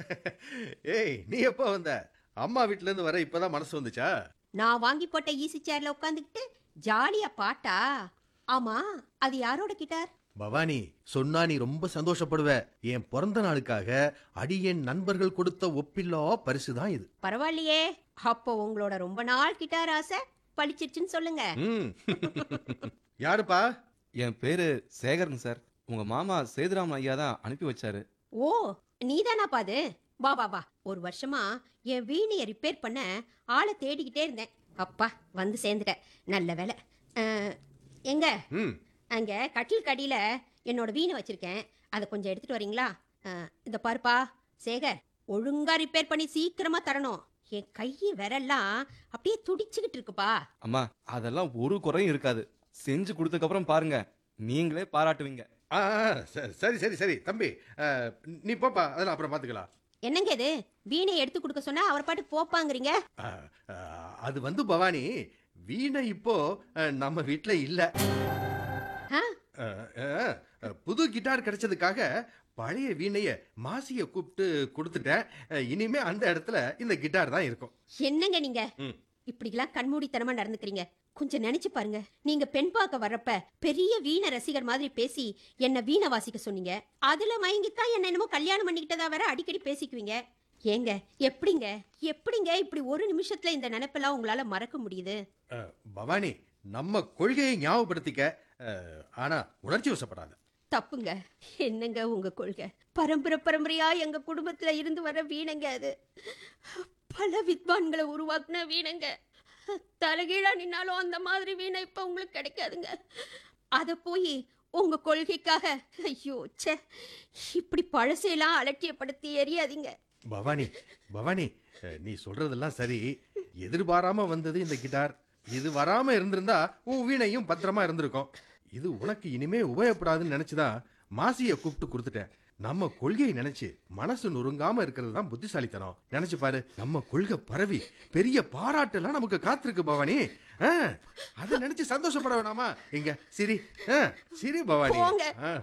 ஏய் நீ எப்போ வந்த அம்மா வீட்ல இருந்து வர இப்பதான் மனசு வந்துச்சா நான் வாங்கி போட்ட ஈசி சேர்ல உட்காந்துக்கிட்டு ஜாலியா பாட்டா ஆமா அது யாரோட கிட்டார் பவானி சொன்னா நீ ரொம்ப சந்தோஷப்படுவ என் பிறந்த நாளுக்காக அடியேன் நண்பர்கள் கொடுத்த ஒப்பில்லா பரிசு தான் இது பரவாயில்லையே அப்போ உங்களோட ரொம்ப நாள் கிட்டார் ஆசை பழிச்சிருச்சுன்னு சொல்லுங்க ம். யாருப்பா என் பேரு சேகரன் சார் உங்க மாமா சேதுராமன் ஐயா தான் அனுப்பி வச்சாரு ஓ நீதானாப்பா அது வா வா வா ஒரு வருஷமா என் வீணைய ரிப்பேர் பண்ண ஆளை தேடிக்கிட்டே இருந்தேன் அப்பா வந்து சேர்ந்துட்டேன் நல்ல வேலை அஹ், எங்க ம் அங்க கட்டில் கடியில என்னோட வீணை வச்சிருக்கேன் அதை கொஞ்சம் எடுத்துட்டு வரீங்களா அஹ், இந்த பாருப்பா சேகர் ஒழுங்கா ரிப்பேர் பண்ணி சீக்கிரமா தரணும் என் கை விரல்லாம் அப்படியே துடிச்சுக்கிட்டு இருக்குப்பா அம்மா அதெல்லாம் ஒரு குறையும் இருக்காது செஞ்சு கொடுத்ததுக்கு அப்புறம் பாருங்க நீங்களே பாராட்டுவீங்க ஆ ஆ, ச- சரி சரி சரி தம்பி ஆ, நீ போப்பா அதெல்லாம் அப்புறம் பார்த்துக்கலாம் என்னங்க இது வீணையை எடுத்து கொடுக்க சொன்னா அவர் பாட்டு போப்பாங்கிறீங்க ஆ, ஆ, அது வந்து பவானி வீணை இப்போ ஆ, நம்ம வீட்ல இல்ல ஆ? ஆ, ஆ, புது கிட்டார் கிடைச்சதுக்காக பழைய வீணைய மாசிய கூப்பிட்டு கொடுத்துட்டேன் ஆ, இனிமே அந்த இடத்துல இந்த கிட்டார் தான் இருக்கும் என்னங்க நீங்க ம். இப்படிலாம் கண்மூடித்தனமா நடந்துக்கிறீங்க கொஞ்சம் நினைச்சு பாருங்க நீங்க பெண் பார்க்க வர்றப்ப பெரிய வீணை ரசிகர் மாதிரி பேசி என்ன வீணை வாசிக்க சொன்னீங்க அதுல மயங்கித்தான் என்ன என்னமோ கல்யாணம் பண்ணிக்கிட்டதா வேற அடிக்கடி பேசிக்குவீங்க ஏங்க எப்படிங்க எப்படிங்க இப்படி ஒரு நிமிஷத்துல இந்த நினைப்பெல்லாம் உங்களால மறக்க முடியுது ஆ, பவானி நம்ம கொள்கையை ஞாபகப்படுத்திக்க ஆ, ஆனா உணர்ச்சி வசப்படாத தப்புங்க என்னங்க உங்க கொள்கை பரம்பரை பரம்பரையா எங்க குடும்பத்துல இருந்து வர வீணைங்க அது பல வித்வான்களை உருவாக்குன வீணைங்க தலைகீழா நின்னாலும் அந்த மாதிரி வீணை இப்ப உங்களுக்கு கிடைக்காதுங்க அத போய் உங்க கொள்கைக்காக ஐயோ ச்சே இப்படி பழசையெல்லாம் அலட்சியப்படுத்தி எரியாதீங்க பவானி பவானி ஆ, நீ சொல்றதெல்லாம் சரி எதிர்பாராம வந்தது இந்த கிட்டார் இது வராம இருந்திருந்தா உன் வீணையும் பத்திரமா இருந்திருக்கும் இது உனக்கு இனிமே உபயோகப்படாதுன்னு நினைச்சுதான் மாசிய கூப்பிட்டு கொடுத்துட்டேன் நம்ம கொள்கையை நினைச்சு மனசு நொறுங்காம இருக்கிறது தான் புத்திசாலித்தனம் நினைச்சு பாரு நம்ம கொள்கை பரவி பெரிய பாராட்டெல்லாம் நமக்கு காத்திருக்கு பவானி ஆ, அதை நினைச்சு சந்தோஷப்பட வேணாமா இங்க சிரி ஆ, சிரி பவானி போங்க ஆ.